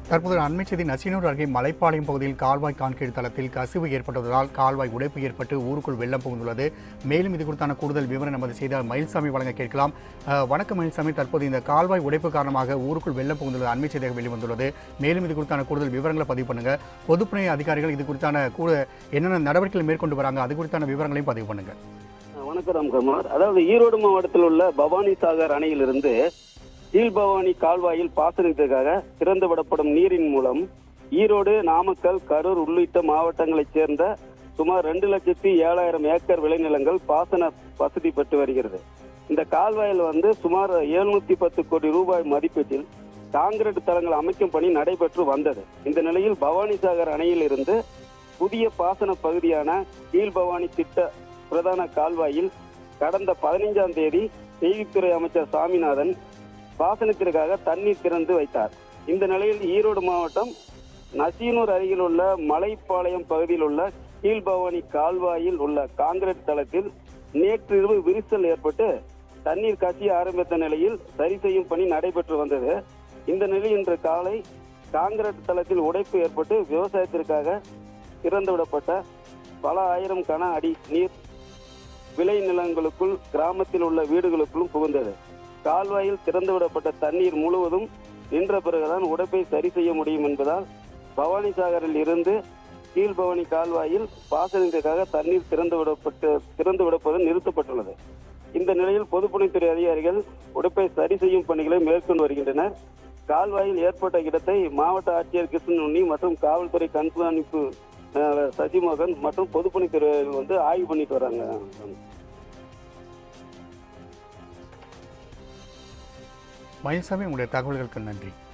தற்போது அண்மை செய்தி நசீனூர் அருகே மலைப்பாளையம் பகுதியில் கால்வாய் கான்கிரீட் தளத்தில் கசிவு ஏற்பட்டதால் கால்வாய் உடைப்பு ஏற்பட்டு ஊருக்குள் வெள்ளம் புகுந்துள்ளது மேலும் இது குறித்தான கூடுதல் விவரம் நமது செய்தியாளர் மயில்சாமி வழங்க கேட்கலாம் அஹ், வணக்கம் மயில்சாமி தற்போது இந்த கால்வாய் உடைப்பு காரணமாக ஊருக்குள் வெள்ளம் புகுந்துள்ளது அண்மை செய்தியாக வெளிவந்துள்ளது மேலும் இது குறித்தான கூடுதல் விவரங்களை பதிவு பண்ணுங்க பொதுப்பணி அதிகாரிகள் இது குறித்தான கூட என்னென்ன நடவடிக்கைகள் மேற்கொண்டு வராங்க அது குறித்தான விவரங்களையும் பதிவு பண்ணுங்க வணக்கம் ராம்குமார் அதாவது ஈரோடு மாவட்டத்தில் உள்ள பவானி சாகர் அணையிலிருந்து கீழ்பவானி கால்வாயில் பாசனத்திற்காக திறந்து விடப்படும் நீரின் மூலம் ஈரோடு நாமக்கல் கரூர் உள்ளிட்ட மாவட்டங்களைச் சேர்ந்த சுமார் ரெண்டு லட்சத்தி ஏழாயிரம் ஏக்கர் விளைநிலங்கள் பாசன வசதி பெற்று வருகிறது இந்த கால்வாயில் வந்து சுமார் எழுநூத்தி பத்து கோடி ரூபாய் மதிப்பீட்டில் காங்கிரீட் தளங்கள் அமைக்கும் பணி நடைபெற்று வந்தது இந்த நிலையில் பவானிசாகர் அணையில் இருந்து புதிய பாசன பகுதியான கீழ்பவானி திட்ட பிரதான கால்வாயில் கடந்த பதினைஞ்சாம் தேதி செய்தித்துறை அமைச்சர் சாமிநாதன் பாசனத்திற்காக தண்ணீர் திறந்து வைத்தார் இந்த நிலையில் ஈரோடு மாவட்டம் நசீனூர் அருகில் உள்ள மலைப்பாளையம் பகுதியில் உள்ள கீழ்பவானி கால்வாயில் உள்ள காங்கிரீட் தளத்தில் நேற்றிரவு விரிசல் ஏற்பட்டு தண்ணீர் கசிய ஆரம்பித்த நிலையில் சரி செய்யும் பணி நடைபெற்று வந்தது இந்த நிலையில் இன்று காலை காங்கிரீட் தளத்தில் உடைப்பு ஏற்பட்டு விவசாயத்திற்காக திறந்துவிடப்பட்ட பல ஆயிரம் கன அடி நீர் விளை நிலங்களுக்குள் கிராமத்தில் உள்ள வீடுகளுக்குள்ளும் புகுந்தது கால்வாயில் திறந்துவிடப்பட்ட தண்ணீர் முழுவதும் நின்ற பிறகுதான் உடைப்பை சரி செய்ய முடியும் என்பதால் பவானி சாகரில் இருந்து கீழ்பவானி கால்வாயில் பாசனத்திற்காக தண்ணீர் திறந்து விடப்பட்டு திறந்து விடப்பது நிறுத்தப்பட்டுள்ளது இந்த நிலையில் பொதுப்பணித்துறை அதிகாரிகள் உடைப்பை சரி செய்யும் பணிகளை மேற்கொண்டு வருகின்றனர் கால்வாயில் ஏற்பட்ட இடத்தை மாவட்ட ஆட்சியர் கிருஷ்ணனுண்ணி மற்றும் காவல்துறை கண்காணிப்பு அஹ், சசிமோகன் மற்றும் பொதுப்பணித்துறை வந்து ஆய்வு பண்ணிட்டு வராங்க மயில்சாமி உங்களுடைய தகவல்களுக்கு நன்றி